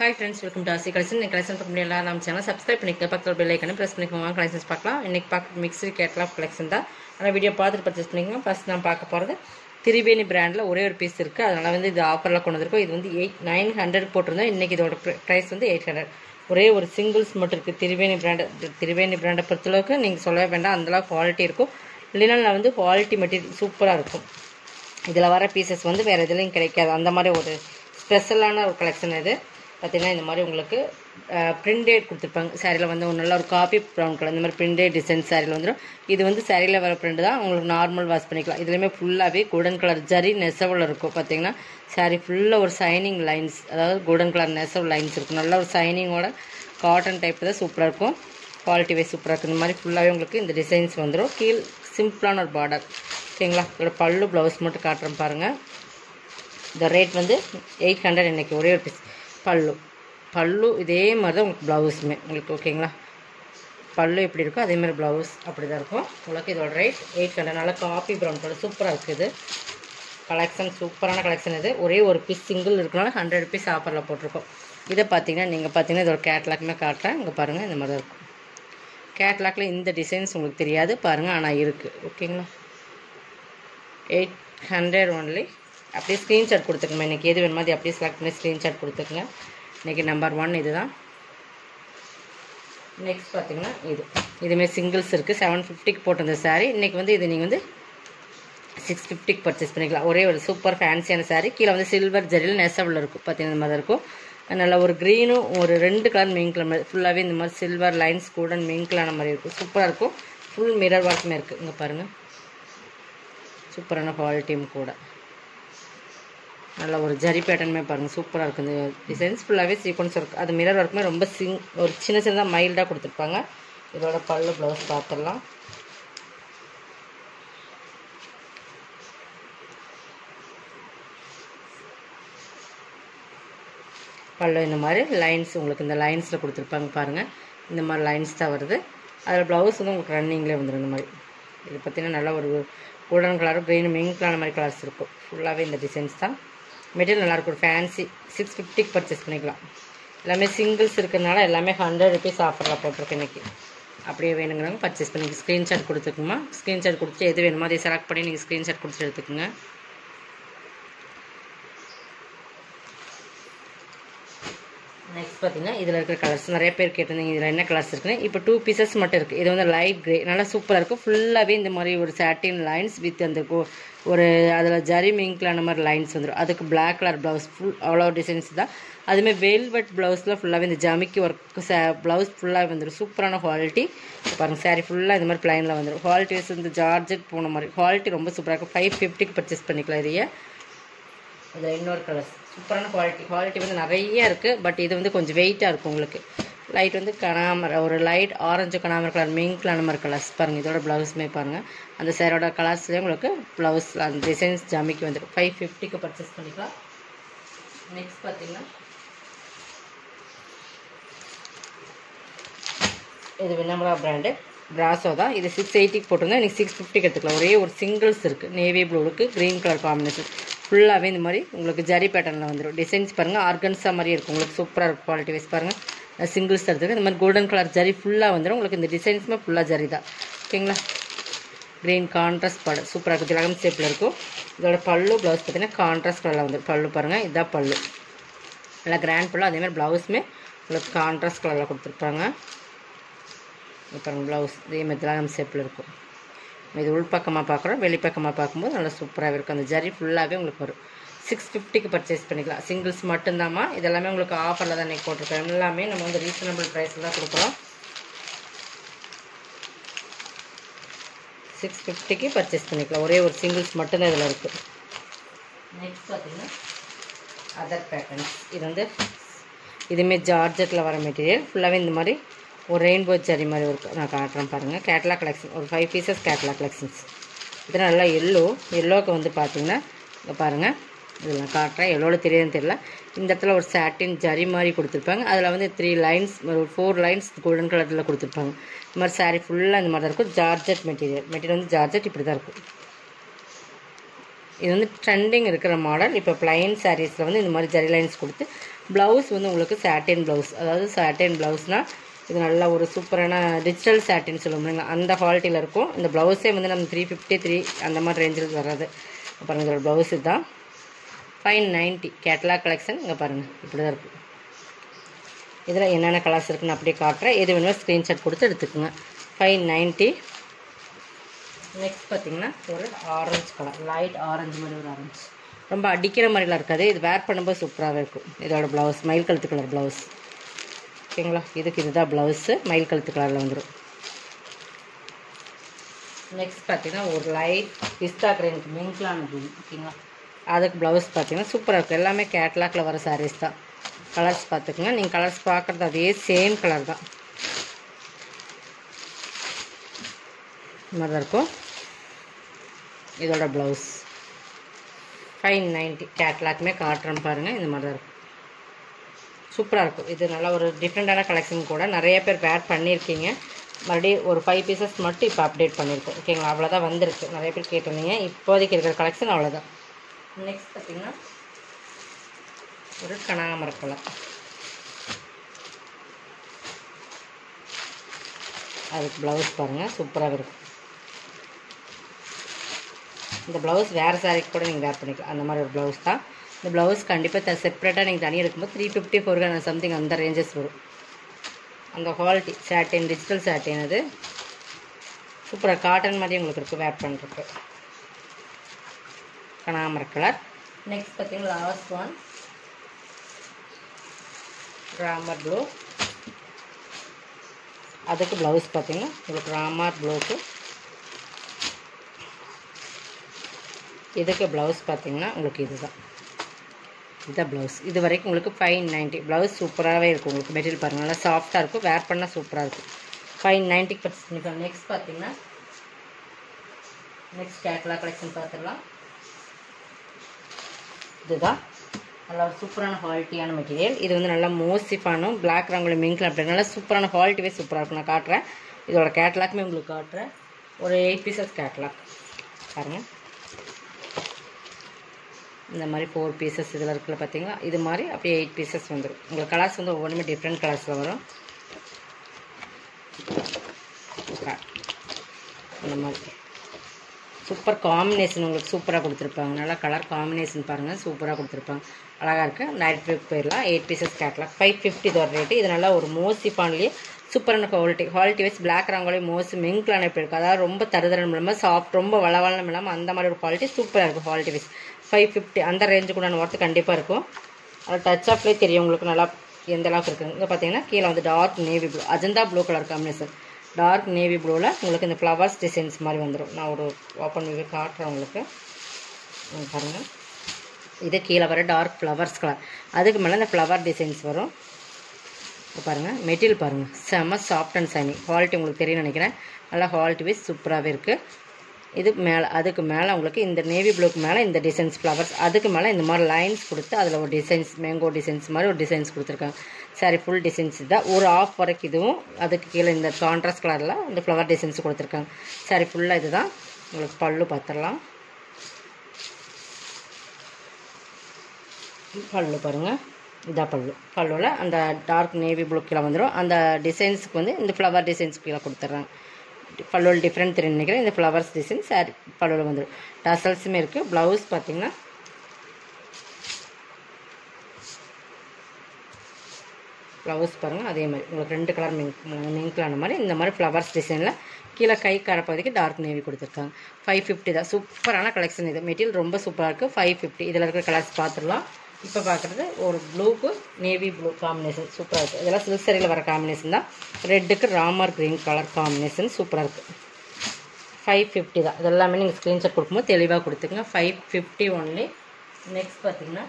hi friends welcome to Aasi collection இன்னைக்கு collection பார்க்க முடியல நம்ம சேனல் சப்ஸ்கிரைப் பண்ணிக்க பக்கத்தில் பெல் ஐக்கனை ப்ரெஸ் பண்ணிக்கோங்க கலெக்ஷன்ஸ் பார்க்கலாம் இன்னைக்கு பார்க்க மிக்ஸி கேட்லாக் கலெக்ஷன் தான் ஆனால் வீடியோ பார்த்துட்டு பர்ச்சேஸ் பண்ணிக்கோங்க ஃபர்ஸ்ட் நான் பார்க்க போகிறது திரிவேணி பிராண்டில் ஒரே ஒரு பீஸ் இருக்குது அதனால் வந்து இது ஆஃபரில் கொண்டு வந்திருக்கோம் இது வந்து எயிட் நைன் ஹண்ட்ரட் போட்டிருந்தோம் இன்றைக்கி இதோட ப்ரைஸ் வந்து எயிட் ஹண்ட்ரட் ஒரே ஒரு சிங்கிள்ஸ் மட்டும் இருக்குது திரிவேணி பிராண்டு திரிவேணி பிராண்டை பொறுத்தளவுக்கு நீங்கள் சொல்லவே வேண்டாம் அந்தளவுக்கு குவாலிட்டி இருக்கும் லினனில் வந்து குவாலிட்டி மெட்டீரியல் சூப்பராக இருக்கும் இதில் வர பீசஸ் வந்து வேறு எதுலேயும் கிடைக்காது அந்த மாதிரி ஒரு ஸ்பெஷலான ஒரு கலெக்ஷன் இது பார்த்தீங்கன்னா இந்த மாதிரி உங்களுக்கு பிரிண்டேட் கொடுத்துருப்பாங்க சாரியில் வந்து ஒரு நல்ல ஒரு காப்பி ப்ரௌன் கலர் இந்த மாதிரி பிரிண்டேட் டிசைன் சாரியில் வந்துடும் இது வந்து சாரியில் வர பிரிண்ட் தான் உங்களுக்கு நார்மல் வாஷ் பண்ணிக்கலாம் இதுலேயுமே ஃபுல்லாகவே கோல்டன் கலர் ஜரி நெசவில் இருக்கும் பார்த்தீங்கன்னா சாரி ஃபுல்லாக ஒரு சைனிங் லைன்ஸ் அதாவது கோல்டன் கலர் நெசவு லைன்ஸ் இருக்கும் நல்ல ஒரு சைனிங்கோட காட்டன் டைப் தான் சூப்பராக இருக்கும் குவாலிட்டி வைஸ் சூப்பராக இருக்கும் இந்த மாதிரி ஃபுல்லாகவே உங்களுக்கு இந்த டிசைன்ஸ் வந்துடும் கீழ் சிம்பிளான ஒரு பார்டர் ஓகேங்களா இதோட பல்லு ப்ளவுஸ் மட்டும் காட்டுறேன் பாருங்கள் இந்த ரேட் வந்து எயிட் ஹண்ட்ரட் இன்றைக்கி ஒரே ஒரு பீஸ் பல்லு பல்லு இதே மாதிரி தான் உங்களுக்கு ப்ளவுஸுமே உங்களுக்கு ஓகேங்களா பல்லு எப்படி இருக்கோ அதே மாதிரி ப்ளவுஸ் அப்படி தான் இருக்கும் உங்களுக்கு இதோட ரேட் எயிட் ஹண்ட்ரட் நல்லா காப்பி ப்ரௌன் கலர் சூப்பராக இருக்குது கலெக்ஷன் சூப்பரான கலெக்ஷன் இது ஒரே ஒரு பீஸ் சிங்கிள் இருக்கனால ஹண்ட்ரட் ருபீஸ் ஆஃபரில் போட்டிருக்கோம் இதை பார்த்தீங்கன்னா நீங்கள் பார்த்தீங்கன்னா இதோட கேட்லாக்மே காட்டுறேன் இங்கே பாருங்கள் இந்த மாதிரி தான் இருக்கும் கேட்லாக்ல இந்த டிசைன்ஸ் உங்களுக்கு தெரியாது பாருங்கள் ஆனால் இருக்குது ஓகேங்களா எயிட் ஹண்ட்ரட் ஒன்லி அப்படியே ஸ்க்ரீன்ஷாட் கொடுத்துக்கங்க இன்றைக்கி எது வேணுமோ அது அப்படியே செலக்ட் பண்ணி ஸ்க்ரீன்ஷாட் கொடுத்துக்குங்க இன்றைக்கி நம்பர் ஒன் இது தான் நெக்ஸ்ட் பார்த்தீங்கன்னா இது இதுமாரி சிங்கிள்ஸ் இருக்குது செவன் ஃபிஃப்டிக்கு போட்டிருந்த சாரீ இன்றைக்கி வந்து இது நீங்கள் வந்து சிக்ஸ் ஃபிஃப்டிக்கு பர்ச்சேஸ் பண்ணிக்கலாம் ஒரே ஒரு சூப்பர் ஃபேன்சியான சாரீ கீழே வந்து சில்வர் ஜெரியில் நெசவில் இருக்கும் பார்த்தீங்கன்னா இந்த மாதிரி இருக்கும் நல்ல ஒரு க்ரீனும் ஒரு ரெண்டு கலர் மெயின் கலர் மாதிரி ஃபுல்லாகவே இந்த மாதிரி சில்வர் லைன்ஸ் கூட மெயின் கலரான மாதிரி இருக்கும் சூப்பராக இருக்கும் ஃபுல் மிரர் ஒர்க்குமே இருக்குது இங்கே பாருங்கள் சூப்பரான குவாலிட்டியும் கூட நல்ல ஒரு ஜரி பேட்டர்னுமே பாருங்கள் சூப்பராக இருக்குது இந்த டிசைன்ஸ் ஃபுல்லாகவே சீக்வன்ஸ் இருக்குது அது மிரர் ஒர்க்குமே ரொம்ப சிங் ஒரு சின்ன சின்னதாக மைல்டாக கொடுத்துருப்பாங்க இதோட பல்லு ப்ளவுஸ் பார்த்துடலாம் பல்லு இந்த மாதிரி லைன்ஸ் உங்களுக்கு இந்த லைன்ஸில் கொடுத்துருப்பாங்க பாருங்கள் இந்த மாதிரி லைன்ஸ் தான் வருது அதில் ப்ளவுஸ் வந்து உங்களுக்கு ரன்னிங்லேயே வந்துடும் இந்த மாதிரி இது பார்த்திங்கன்னா நல்லா ஒரு கோல்டன் கலரும் க்ரீன் மிங்க் கலர் மாதிரி கலர்ஸ் இருக்கும் ஃபுல்லாகவே இந்த டிசைன்ஸ் தான் மெட்டீரியல் நல்லாயிருக்கும் ஒரு ஃபேன்சி சிக்ஸ் ஃபிஃப்டிக்கு பர்ச்சேஸ் பண்ணிக்கலாம் எல்லாமே சிங்கிள்ஸ் இருக்கிறதுனால எல்லாமே ஹண்ட்ரட் ருபீஸ் ஆஃபரில் போட்டிருக்கு இன்றைக்கி அப்படியே வேணுங்கிறவங்க பர்ச்சேஸ் பண்ணி ஸ்க்ரீன்ஷாட் கொடுத்துக்குமா ஸ்க்ரீன்ஷாட் கொடுத்துட்டு எது வேணுமோ அதை செலக்ட் பண்ணி நீங்கள் ஸ்க்ரீன்ஷாட் கொடுத்துட்டு எடுத்துக்கோங்க நெக்ஸ்ட் பார்த்தீங்கன்னா இதில் இருக்கிற கலர்ஸ் நிறைய பேர் கேட்டிருந்தீங்க இதில் என்ன கலர்ஸ் இருக்குன்னு இப்போ டூ பீசஸ் மட்டும் இருக்குது இது வந்து லைட் கிரே நல்லா சூப்பராக இருக்கும் ஃபுல்லாகவே இந்த மாதிரி ஒரு சாட்டின் லைன்ஸ் வித் அந்த ஒரு அதில் ஜரி மிங்க்லான மாதிரி லைன்ஸ் வந்துடும் அதுக்கு பிளாக் கலர் ப்ளவுஸ் ஃபுல் அவ்வளோ டிசைன்ஸ் தான் அதுமாதிரி வெல்வெட் ப்ளவுஸில் ஃபுல்லாகவே இந்த ஜமிக்கி ஒர்க் சே ப்ளவுஸ் ஃபுல்லாக வந்துடும் சூப்பரான குவாலிட்டி பாருங்கள் சாரீ ஃபுல்லாக இந்த மாதிரி ப்ளைனில் வந்துடும் குவாலிட்டி வைஸ் இந்த ஜார்ஜெட் போன மாதிரி குவாலிட்டி ரொம்ப சூப்பராக இருக்கும் ஃபைவ் ஃபிஃப்டிக்கு பர்ச்சேஸ் பண்ணிக்கலாம் இதையே இதில் இன்னொரு கலர்ஸ் சூப்பரான குவாலிட்டி குவாலிட்டி வந்து நிறைய இருக்குது பட் இது வந்து கொஞ்சம் வெயிட்டாக இருக்கும் உங்களுக்கு லைட் வந்து கனாமர் ஒரு லைட் ஆரஞ்சு கனாமர் கலர் மிங்க் கலர் கலர்ஸ் பாருங்கள் இதோட ப்ளவுஸுமே பாருங்கள் அந்த சேரோட கலர்ஸ்லேயே உங்களுக்கு ப்ளவுஸ் அந்த டிசைன்ஸ் ஜமிக்கு வந்துடும் ஃபைவ் ஃபிஃப்டிக்கு பர்ச்சேஸ் பண்ணிக்கலாம் நெக்ஸ்ட் பார்த்தீங்கன்னா இது வினமரா பிராண்டு பிராசோ தான் இது சிக்ஸ் எயிட்டிக்கு போட்டிருந்தா இன்றைக்கி சிக்ஸ் ஃபிஃப்டிக்கு எடுத்துக்கலாம் ஒரே ஒரு சிங்கிள்ஸ் இருக்குது நேவி ப்ளூவுக்கு க்ரீன் கலர் காம்பினேஷன் ஃபுல்லாகவே இந்த மாதிரி உங்களுக்கு ஜரி பேட்டர்னில் வந்துடும் டிசைன்ஸ் பாருங்கள் ஆர்கன்ஸா மாதிரி இருக்கும் உங்களுக்கு சூப்பராக இருக்கும் குவாலிட்டி வைஸ் பாருங்கள் சிங்கிள்ஸ் எடுத்துருக்கு இந்த மாதிரி கோல்டன் கலர் ஜரி ஃபுல்லாக வந்துடும் உங்களுக்கு இந்த டிசைன்ஸுமே ஃபுல்லாக ஜரி தான் ஓகேங்களா க்ரீன் கான்ட்ராஸ்ட் படம் சூப்பராக இருக்கும் திலகம் ஷேப்பில் இருக்கும் இதோட பல்லு ப்ளவுஸ் பார்த்தீங்கன்னா கான்ட்ராஸ்ட் கலரில் வந்துடும் பல்லு பாருங்கள் இதுதான் பல்லு நல்லா கிராண்ட் பல்லு அதேமாதிரி ப்ளவுஸுமே உங்களுக்கு கான்ட்ராஸ்ட் கலரில் கொடுத்துருப்பாங்க இப்போ ப்ளவுஸ் இதே மாதிரி திலகம் ஷேப்பில் இருக்கும் இது உள்பக்கமாக பார்க்குறோம் வெளிப்பக்கமாக பார்க்கும்போது நல்லா சூப்பராகவே இருக்கும் அந்த ஜரி ஃபுல்லாகவே உங்களுக்கு வரும் சிக்ஸ் ஃபிஃப்டிக்கு பர்ச்சேஸ் பண்ணிக்கலாம் சிங்கிள்ஸ் மட்டும்தாம்மா இதெல்லாமே உங்களுக்கு ஆஃபரில் தான் இன்றைக்கி போட்டிருக்கோம் எல்லாமே நம்ம வந்து ரீசனபிள் ப்ரைஸில் தான் கொடுக்குறோம் சிக்ஸ் ஃபிஃப்டிக்கு பர்ச்சேஸ் பண்ணிக்கலாம் ஒரே ஒரு சிங்கிள்ஸ் மட்டும்தான் இதில் இருக்குது நெக்ஸ்ட் பார்த்தீங்கன்னா அதர் பேட்டர்ன்ஸ் இது வந்து இதுமாரி ஜார்ஜெட்டில் வர மெட்டீரியல் ஃபுல்லாகவே இந்த மாதிரி ஒரு ரெயின்போ ஜரி மாதிரி இருக்கும் நான் காட்டுறேன் பாருங்கள் கேட்லாக் கலெக்ஷன் ஒரு ஃபைவ் பீசஸ் கேட்லாக் கலெக்ஷன்ஸ் இது நல்லா எல்லோ எல்லோவுக்கு வந்து பார்த்தீங்கன்னா இங்கே பாருங்கள் இதெல்லாம் காட்டுறேன் எல்லோவில் தெரியுதுன்னு தெரியல இந்த இடத்துல ஒரு சாட்டின் ஜரி மாதிரி கொடுத்துருப்பாங்க அதில் வந்து த்ரீ லைன்ஸ் ஒரு ஃபோர் லைன்ஸ் கோல்டன் கலரில் கொடுத்துருப்பாங்க இந்த மாதிரி சாரீ ஃபுல்லாக இந்த மாதிரி தான் இருக்கும் ஜார்ஜெட் மெட்டீரியல் மெட்டீரியல் வந்து ஜார்ஜெட் இப்படி தான் இருக்கும் இது வந்து ட்ரெண்டிங் இருக்கிற மாடல் இப்போ பிளைன் சாரீஸில் வந்து இந்த மாதிரி ஜரி லைன்ஸ் கொடுத்து ப்ளவுஸ் வந்து உங்களுக்கு சாட்டின் ப்ளவுஸ் அதாவது சாட்டின் ப்ளவுஸ்னால் இது நல்ல ஒரு சூப்பரான டிஜிட்டல் சாட்டின் சொல்லுவோம் இல்லைங்களா அந்த குவாலிட்டியில் இருக்கும் இந்த ப்ளவுஸே வந்து நம்ம த்ரீ ஃபிஃப்டி த்ரீ அந்த மாதிரி ரேஞ்சில் வராது அப்புறம் இதோட ப்ளவுஸ் இதுதான் ஃபைவ் நைன்ட்டி கேட்லாக் கலெக்ஷன் இங்கே பாருங்கள் இப்படி தான் இருக்குது இதில் என்னென்ன கலர்ஸ் இருக்குன்னு அப்படியே காட்டுறேன் எது வேணுமோ ஸ்க்ரீன்ஷாட் கொடுத்து எடுத்துக்கோங்க ஃபைவ் நைன்ட்டி நெக்ஸ்ட் பார்த்தீங்கன்னா ஒரு ஆரஞ்சு கலர் லைட் ஆரஞ்சு மாதிரி ஒரு ஆரஞ்சு ரொம்ப அடிக்கிற மாதிரிலாம் இருக்காது இது வேர் பண்ணும்போது சூப்பராகவே இருக்கும் இதோட ப்ளவுஸ் மயில் கழுத்து கலர் ப்ளவுஸ் ஓகேங்களா இதுக்கு இதுதான் ப்ளவுஸு மயில் கழுத்து கலரில் வந்துடும் நெக்ஸ்ட் பார்த்தீங்கன்னா ஒரு லைட் பிஸ்தா கிரீனுக்கு மிங்க்லான க்ரீன் ஓகேங்களா அதுக்கு ப்ளவுஸ் பார்த்தீங்கன்னா சூப்பராக இருக்கும் எல்லாமே கேட்லாக்ல வர சாரீஸ் தான் கலர்ஸ் பார்த்துக்குங்க நீங்கள் கலர்ஸ் பார்க்குறது அதே சேம் கலர் தான் இந்த மாதிரி தான் இருக்கும் இதோட ப்ளவுஸ் ஃபைவ் நைன்ட்டி கேட்லாக்குமே காட்டுறேன் பாருங்கள் இந்த மாதிரி தான் இருக்கும் சூப்பராக இருக்கும் இது நல்லா ஒரு டிஃப்ரெண்ட்டான கலெக்ஷன் கூட நிறைய பேர் வேர் பண்ணியிருக்கீங்க மறுபடியும் ஒரு ஃபைவ் பீசஸ் மட்டும் இப்போ அப்டேட் பண்ணியிருக்கோம் ஓகேங்களா அவ்வளோதான் வந்திருக்கு நிறைய பேர் கேட்டிருந்தீங்க இப்போதைக்கு இருக்கிற கலெக்ஷன் அவ்வளோதான் நெக்ஸ்ட் பார்த்திங்கன்னா ஒரு கனகாமர கலர் அதுக்கு ப்ளவுஸ் பாருங்கள் சூப்பராக இருக்கும் இந்த ப்ளவுஸ் வேறு சாரிக்கு கூட நீங்கள் வேர் பண்ணிக்கலாம் அந்த மாதிரி ஒரு ப்ளவுஸ் தான் இந்த ப்ளவுஸ் கண்டிப்பாக செப்பரேட்டாக நீங்கள் தனியாக எடுக்கும்போது த்ரீ ஃபிஃப்டி ஃபோர் சம்திங் அந்த ரேஞ்சஸ் வரும் அந்த குவாலிட்டி சாட்டின் டிஜிட்டல் சாட்டின் அது சூப்பராக காட்டன் மாதிரி உங்களுக்கு இருக்குது வேர் பண்ணுறதுக்கு கனாமர கலர் நெக்ஸ்ட் பார்த்தீங்கன்னா லாஸ்ட் ஒன் ராமர் ப்ளூ அதுக்கு ப்ளவுஸ் பார்த்தீங்கன்னா உங்களுக்கு ராமர் ப்ளூக்கு இதுக்கு ப்ளவுஸ் பார்த்தீங்கன்னா உங்களுக்கு இதுதான் இதுதான் ப்ளவுஸ் இது வரைக்கும் உங்களுக்கு ஃபைவ் நைன்ட்டி ப்ளவுஸ் சூப்பராகவே இருக்கும் உங்களுக்கு மெட்டீரியல் பாருங்கள் நல்லா சாஃப்டாக இருக்கும் வேர் பண்ணால் சூப்பராக இருக்கும் ஃபைவ் நைன்ட்டிக்கு பர்ச்சேஸ் பண்ணிக்கலாம் நெக்ஸ்ட் பார்த்தீங்கன்னா நெக்ஸ்ட் கேட்லாக் கலெக்ஷன் பார்த்துடலாம் இதுதான் நல்லா ஒரு சூப்பரான குவாலிட்டியான மெட்டீரியல் இது வந்து நல்லா மோசிஃபானும் பிளாக் ரங்கோலி மிங்கில் அப்படி நல்லா சூப்பரான குவாலிட்டிவே சூப்பராக இருக்கும் நான் காட்டுறேன் இதோட கேட்லாக்மே உங்களுக்கு காட்டுறேன் ஒரு எயிட் பீசஸ் கேட்லாக் பாருங்கள் இந்த மாதிரி ஃபோர் பீசஸ் இதில் இருக்குல்ல பார்த்தீங்களா இது மாதிரி அப்படியே எயிட் பீசஸ் வந்துடும் உங்களுக்கு கலர்ஸ் வந்து ஒவ்வொன்றுமே டிஃப்ரெண்ட் கலர்ஸில் வரும் இந்த மாதிரி சூப்பர் காம்பினேஷன் உங்களுக்கு சூப்பராக கொடுத்துருப்பாங்க நல்லா கலர் காம்பினேஷன் பாருங்கள் சூப்பராக கொடுத்துருப்பாங்க அழகாக இருக்குது நைட் ஃபிஃப்ட் போயிடலாம் எயிட் பீசஸ் கேட்கலாம் ஃபைவ் ஃபிஃப்டி இதோட ரேட்டு இது நல்லா ஒரு மோசி பான்லேயே சூப்பரான quality quality wise black rangoli most மிங்க்லான எப்படி இருக்குது அதாவது ரொம்ப தருதரம் இல்லாமல் சாஃப்ட் ரொம்ப வளவளம் இல்லாமல் அந்த மாதிரி ஒரு குவாலிட்டி சூப்பராக இருக்கும் குவாலிட்டி வைஸ் ஃபைவ் ஃபிஃப்டி அந்த ரேஞ்சுக்கு நான் ஒர்த்து கண்டிப்பாக இருக்கும் அது டச் ஆஃப்லேயே தெரியும் உங்களுக்கு நல்லா எந்த அளவுக்கு இருக்குங்க இங்கே பார்த்தீங்கன்னா கீழே வந்து dark navy blue Ajanta blue colour combination dark navy ப்ளூவில் உங்களுக்கு இந்த ஃப்ளவர்ஸ் டிசைன்ஸ் மாதிரி வந்துடும் நான் ஒரு ஓப்பன் வியூ காட்டுறேன் உங்களுக்கு இங்க பாருங்கள் இது கீழே வர டார்க் ஃப்ளவர்ஸ் கலர் அதுக்கு மேலே இந்த ஃப்ளவர் டிசைன்ஸ் வரும் இப்போ பாருங்கள் மெட்டீரியல் பாருங்கள் செம்ம சாஃப்ட் அண்ட் சைனிங் குவாலிட்டி உங்களுக்கு தெரியும் நினைக்கிறேன் நல்லா குவாலிட்டி வைஸ் சூப்பராகவே இருக்குது இது மேலே அதுக்கு மேலே உங்களுக்கு இந்த நேவி ப்ளூக்கு மேலே இந்த டிசைன்ஸ் ஃப்ளவர்ஸ் அதுக்கு மேலே இந்த மாதிரி லைன்ஸ் கொடுத்து அதில் ஒரு டிசைன்ஸ் மேங்கோ டிசைன்ஸ் மாதிரி ஒரு டிசைன்ஸ் கொடுத்துருக்காங்க சாரி ஃபுல் டிசைன்ஸ் தான் ஒரு ஆஃப் வரைக்கும் இதுவும் அதுக்கு கீழே இந்த கான்ட்ராஸ்ட் கலரில் இந்த ஃப்ளவர் டிசைன்ஸ் கொடுத்துருக்காங்க சாரி ஃபுல்லாக இதுதான் உங்களுக்கு பல்லு பார்த்துடலாம் பல்லு பாருங்கள் இதான் பல்லு பல்லுவில் அந்த டார்க் நேவி ப்ளூ கீழே வந்துடும் அந்த டிசைன்ஸுக்கு வந்து இந்த ஃப்ளவர் டிசைன்ஸ் கீழே கொடுத்துட்றாங்க பல்லுவில் டிஃப்ரெண்ட் தெரியும் நினைக்கிறேன் இந்த ஃப்ளவர்ஸ் டிசைன் சாரி பல்லுவில் வந்துடும் டசல்ஸுமே இருக்குது ப்ளவுஸ் பார்த்தீங்கன்னா ப்ளவுஸ் பாருங்கள் அதே மாதிரி உங்களுக்கு ரெண்டு கலர் மிங்க் மிங்க்லான மாதிரி இந்த மாதிரி ஃப்ளவர்ஸ் டிசைனில் கீழே கை கடப்பகுதிக்கு டார்க் நேவி கொடுத்துருக்காங்க ஃபைவ் ஃபிஃப்டி தான் சூப்பரான கலெக்ஷன் இது மெட்டீரியல் ரொம்ப சூப்பராக இருக்குது ஃபைவ் ஃபிஃப்டி இதில் இருக்கிற கலர்ஸ் பார்த்துடலாம் இப்போ பார்க்குறது ஒரு ப்ளூக்கு நேவி ப்ளூ காம்பினேஷன் சூப்பராக இருக்குது இதெல்லாம் சில்க் சரியில் வர காம்பினேஷன் தான் ரெட்டுக்கு ராமர் க்ரீன் கலர் காம்பினேஷன் சூப்பராக இருக்குது ஃபைவ் ஃபிஃப்டி தான் இதெல்லாமே நீங்கள் ஸ்க்ரீன்ஷாட் கொடுக்கும்போது தெளிவாக கொடுத்துங்க ஃபைவ் ஃபிஃப்டி ஒன்லி நெக்ஸ்ட் பார்த்தீங்கன்னா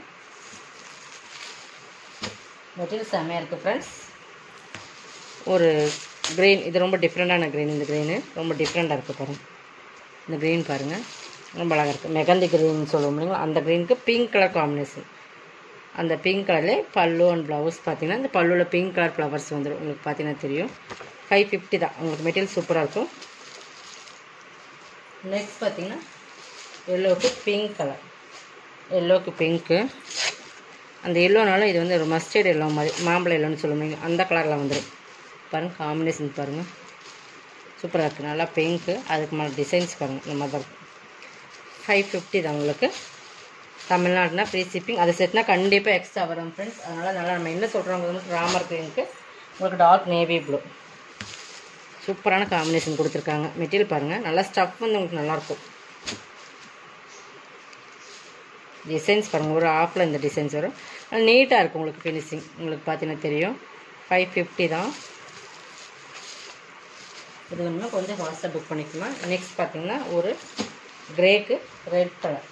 மெட்டீரியல் செம்மையாக இருக்குது ஃப்ரெண்ட்ஸ் ஒரு க்ரீன் இது ரொம்ப டிஃப்ரெண்ட்டான க்ரீன் இந்த க்ரீனு ரொம்ப டிஃப்ரெண்ட்டாக இருக்குது பாருங்கள் இந்த க்ரீன் பாருங்கள் ரொம்ப அழகாக இருக்குது மெகந்தி க்ரீன் சொல்லுவோம் இல்லைங்களா அந்த க்ரீனுக்கு பிங்க் கலர் காம்பினேஷன் அந்த பிங்க் கலர்லேயே பல்லு அண்ட் ப்ளவுஸ் பார்த்தீங்கன்னா இந்த பல்லுவில் பிங்க் கலர் ஃப்ளவர்ஸ் வந்துடும் உங்களுக்கு பார்த்தீங்கன்னா தெரியும் ஃபைவ் ஃபிஃப்டி தான் உங்களுக்கு மெட்டீரியல் சூப்பராக இருக்கும் நெக்ஸ்ட் பார்த்தீங்கன்னா எல்லோவுக்கு பிங்க் கலர் எல்லோவுக்கு பிங்க்கு அந்த எல்லோனாலும் இது வந்து ஒரு மஸ்டர்ட் எல்லோ மாதிரி மாம்பழம் எல்லோன்னு சொல்லுவீங்க அந்த கலரில் வந்துடும் பாருங்கள் காம்பினேஷன் பாருங்கள் சூப்பராக இருக்குது நல்லா பிங்க்கு அதுக்கு மேலே டிசைன்ஸ் பாருங்கள் இந்த மாதிரி தான் இருக்கும் ஃபைவ் ஃபிஃப்டி தான் உங்களுக்கு தமிழ்நாடுனா ஃப்ரீ ஷிப்பிங் அது செட்னா கண்டிப்பாக எக்ஸ்ட்ரா வரும் ஃப்ரெண்ட்ஸ் அதனால் நல்லா நம்ம என்ன சொல்கிறோம் வந்து ராமர் கிரீனுக்கு உங்களுக்கு டார்க் நேவி ப்ளூ சூப்பரான காம்பினேஷன் கொடுத்துருக்காங்க மெட்டீரியல் பாருங்கள் நல்லா ஸ்டஃப் வந்து உங்களுக்கு நல்லாயிருக்கும் டிசைன்ஸ் பாருங்கள் ஒரு ஆஃபில் இந்த டிசைன்ஸ் வரும் நீட்டாக இருக்கும் உங்களுக்கு ஃபினிஷிங் உங்களுக்கு பார்த்தீங்கன்னா தெரியும் ஃபைவ் ஃபிஃப்டி தான் இது வேணும்னா கொஞ்சம் ஃபாஸ்ட்டாக புக் பண்ணிக்கலாம் நெக்ஸ்ட் பார்த்தீங்கன்னா ஒரு கிரேக்கு ரெட் கலர்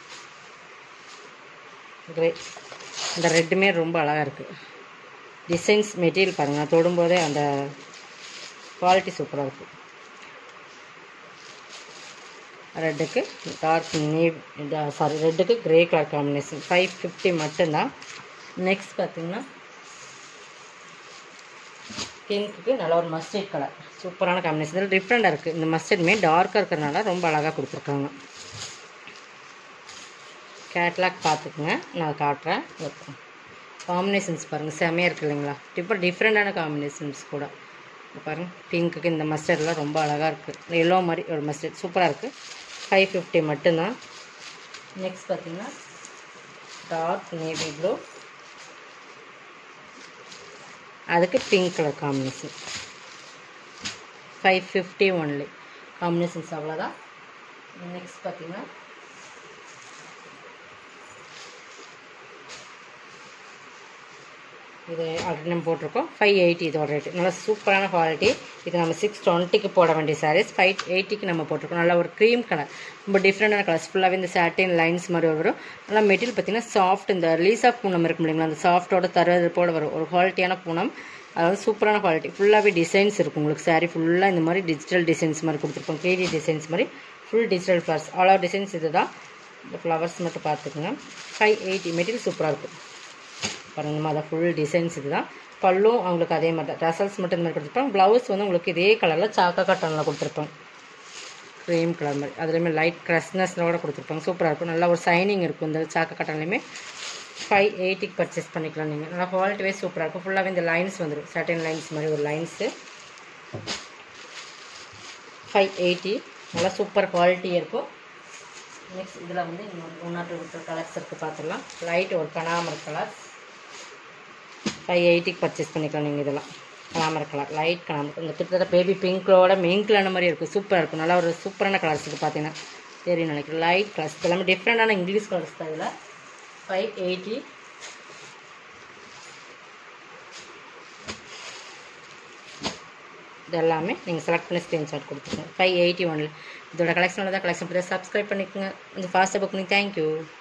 கிரே இந்த ரெட்டுமே ரொம்ப அழகாக இருக்குது டிசைன்ஸ் மெட்டீரியல் பாருங்கள் தொடும்போதே அந்த குவாலிட்டி சூப்பராக இருக்கும் ரெட்டுக்கு டார்க் நீ சாரி ரெட்டுக்கு grey colour combination five fifty மட்டும்தான் நெக்ஸ்ட் பார்த்தீங்கன்னா பிங்க்குக்கு நல்ல ஒரு மஸ்டர்ட் கலர் சூப்பரான காம்பினேஷன் இதில் டிஃப்ரெண்ட்டாக இருக்குது இந்த மஸ்டர்டுமே டார்க்காக இருக்கிறனால ரொம்ப அழகாக கொடுத்துருக்காங்க கேட்லாக் பார்த்துக்குங்க நான் காட்டுறேன் காம்பினேஷன்ஸ் பாருங்கள் செமையாக இருக்குது இல்லைங்களா இப்போ டிஃப்ரெண்ட்டான காம்பினேஷன்ஸ் கூட இங்க பாருங்க பிங்க்குக்கு இந்த மஸ்டர்ட்லாம் ரொம்ப அழகாக இருக்குது எல்லோ மாதிரி ஒரு மஸ்டர்ட் சூப்பராக இருக்குது ஃபைவ் ஃபிஃப்டி மட்டும்தான் நெக்ஸ்ட் பார்த்தீங்கன்னா டார்க் நேவி ப்ளூ அதுக்கு pink colour combination five fifty only combinations அவ்வளோதான் நெக்ஸ்ட் பார்த்தீங்கன்னா இது அப்படி நம்ம போட்டிருக்கோம் ஃபைவ் எயிட்டி இதோட ரேட்டு நல்லா சூப்பரான குவாலிட்டி இது நம்ம சிக்ஸ் டுவெண்ட்டிக்கு போட வேண்டிய சாரீஸ் ஃபைவ் எயிட்டிக்கு நம்ம போட்டிருக்கோம் நல்லா ஒரு க்ரீம் கலர் ரொம்ப டிஃப்ரெண்டான கலர்ஸ் ஃபுல்லாகவே இந்த சாட்டின் லைன்ஸ் மாதிரி வரும் நல்லா மெட்டீரியல் பார்த்தீங்கன்னா சாஃப்ட் இந்த லீஸ் ஆஃப் பூனம் இருக்கும் இல்லைங்களா அந்த சாஃப்டோட தரப்போட வரும் ஒரு குவாலிட்டியான பூனம் அதாவது சூப்பரான குவாலிட்டி ஃபுல்லாகவே டிசைன்ஸ் இருக்கும் உங்களுக்கு சாரீ ஃபுல்லாக இந்த மாதிரி டிஜிட்டல் டிசைன்ஸ் மாதிரி கொடுத்துருக்கோம் த்ரீ டிசைன்ஸ் மாதிரி full digital flowers all are designs இது தான் இந்த ஃப்ளவர்ஸ் மட்டும் பார்த்துக்குங்க ஃபைவ் எயிட்டி மெட்டீரியல் சூப்பராக இருக்கும் பாருங்க இந்த மாதிரி ஃபுல் டிசைன்ஸ் இதுதான் பல்லும் அவங்களுக்கு அதே மாதிரி தான் டசல்ஸ் மட்டும் இந்த மாதிரி கொடுத்துருப்பாங்க ப்ளவுஸ் வந்து உங்களுக்கு இதே கலரில் சாக்கா காட்டனில் கொடுத்துருப்பாங்க க்ரீம் கலர் மாதிரி அதுலேயுமே லைட் க்ரஸ்னஸோட கொடுத்துருப்பாங்க சூப்பராக இருக்கும் நல்லா ஒரு சைனிங் இருக்கும் இந்த சாக்கா காட்டன்லேயுமே ஃபைவ் எயிட்டிக்கு பர்ச்சேஸ் பண்ணிக்கலாம் நீங்கள் நல்லா குவாலிட்டி வைஸ் சூப்பராக இருக்கும் ஃபுல்லாகவே இந்த லைன்ஸ் வந்துடும் சர்டன் லைன்ஸ் மாதிரி ஒரு லைன்ஸு ஃபைவ் எயிட்டி நல்லா சூப்பர் குவாலிட்டி இருக்கும் நெக்ஸ்ட் இதில் வந்து இன்னொரு ஒன் ஆர் டூ கலர்ஸ் இருக்குது பார்த்துடலாம் லைட் ஒரு கனாமர் கலர் ஃபைவ் எயிட்டிக்கு பர்ச்சேஸ் பண்ணிக்கலாம் நீங்கள் இதெல்லாம் கலாமர் கலர் லைட் கலாமர் இந்த கிட்டத்தட்ட பேபி பிங்க்கோட மிங்க்லான மாதிரி இருக்கும் சூப்பராக இருக்கும் நல்லா ஒரு சூப்பரான கலர்ஸ் இருக்குது பார்த்தீங்கன்னா தெரியும் நினைக்கிறேன் லைட் கலர்ஸ் எல்லாமே டிஃப்ரெண்டான இங்கிலீஷ் கலர்ஸ் தான் இதில் ஃபைவ் எயிட்டி இது எல்லாமே நீங்கள் செலக்ட் பண்ணி ஸ்க்ரீன்ஷாட் கொடுத்துக்கோங்க ஃபைவ் எயிட்டி ஒன்ல இதோட கலெக்ஷனில் தான் கலெக்ஷன் பண்ணி சப்ஸ்கிரைப் பண்ணிக்கோங்க கொஞ்சம் ஃபாஸ்ட்டாக புக் பண்ணி தேங்க்யூ